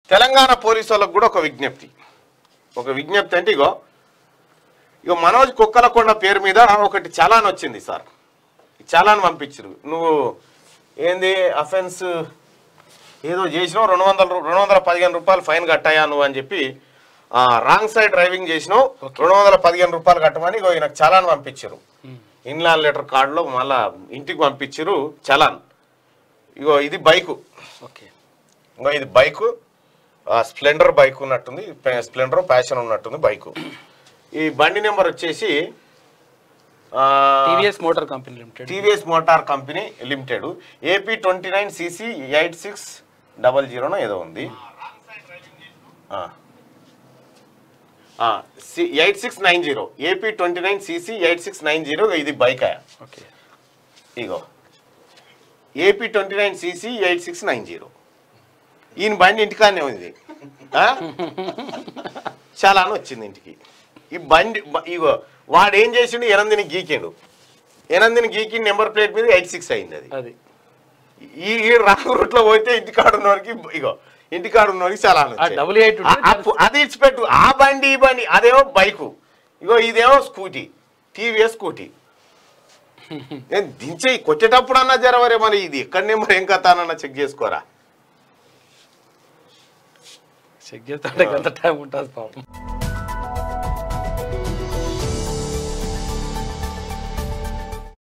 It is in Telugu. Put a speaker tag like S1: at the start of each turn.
S1: తెలంగాణ పోలీసు వాళ్ళకు కూడా ఒక విజ్ఞప్తి ఒక విజ్ఞప్తి అంటే ఇగో ఇగో మనోజ్ కుక్కలకొండ పేరు మీద ఒకటి చలాన్ వచ్చింది సార్ చలాన్ పంపించరు నువ్వు ఏంది అఫెన్స్ ఏదో చేసినావు రెండు వందల రూ- రెండు వందల పదిహేను రూపాయలు ఫైన్ కట్టాయా నువ్వు అని చెప్పి ఆ, రాంగ్ సైడ్ డ్రైవింగ్ చేసినావు రెండు వందల పదిహేను రూపాయలు కట్టమని ఇగో ఈయనకు చలాన్ పంపించారు ఇన్లాన్ లెటర్ కార్డులో మళ్ళా ఇంటికి పంపించారు చలాన్ ఇగో ఇది బైకు
S2: ఓకే
S1: ఇంకా ఇది బైకు ఆ, స్ప్లెండర్ బైక్ ఉన్నట్టుంది పే- స్ప్లెండర్ ప్యాషన్ ఉన్నట్టుంది బైకు ఈ బండి నెంబర్ వచ్చేసి ఆ,
S2: TVS motor company limited
S1: TVS motor company limited AP twenty nine CC eight six double జీరోనో ఏదో ఉంది eight six nine zero AP twenty nine CC eight six nine zero ఇది బైక్
S2: ఓకే
S1: ఇగో AP twenty nine CC eight six nine zero ఈయన బండి ఇంటికానే ఉంది ఆ? చాలా అని వచ్చింది ఇంటికి ఈ బండి బ- ఇగో వాడు ఏం చేసిండు ఎనందిని గీకిండు ఎనందిని గీకి నెంబర్ ప్లేట్ మీద ఎయిట్ సిక్స్ అయింది అది
S2: అది
S1: ఈ ఈ రాంగ్ రూట్ లో పోతే ఇంటికాడ ఉన్నవారికి ఇగో ఇంటికాడ ఉన్నవారికి చాలా అని
S2: ఆ
S1: వచ్చాయి.
S2: డబుల్ ఎయిట్
S1: ఆ- ఆ పు- అది ఇచ్చిపెట్టు ఆ బండి ఈ బండి అదేమో బైకు ఇగో ఇదేమో స్కూటీ టీవీఎస్ స్కూటీ నేను దించే కొట్టేటప్పుడు అన్నా జరవరే మరి ఇది ఎక్కడ నెంబర్ ఏం కథ అన్న చెక్ చేసుకోరా
S2: చెక్ చేస్తే అంత టైం ఉంటుంది పాపం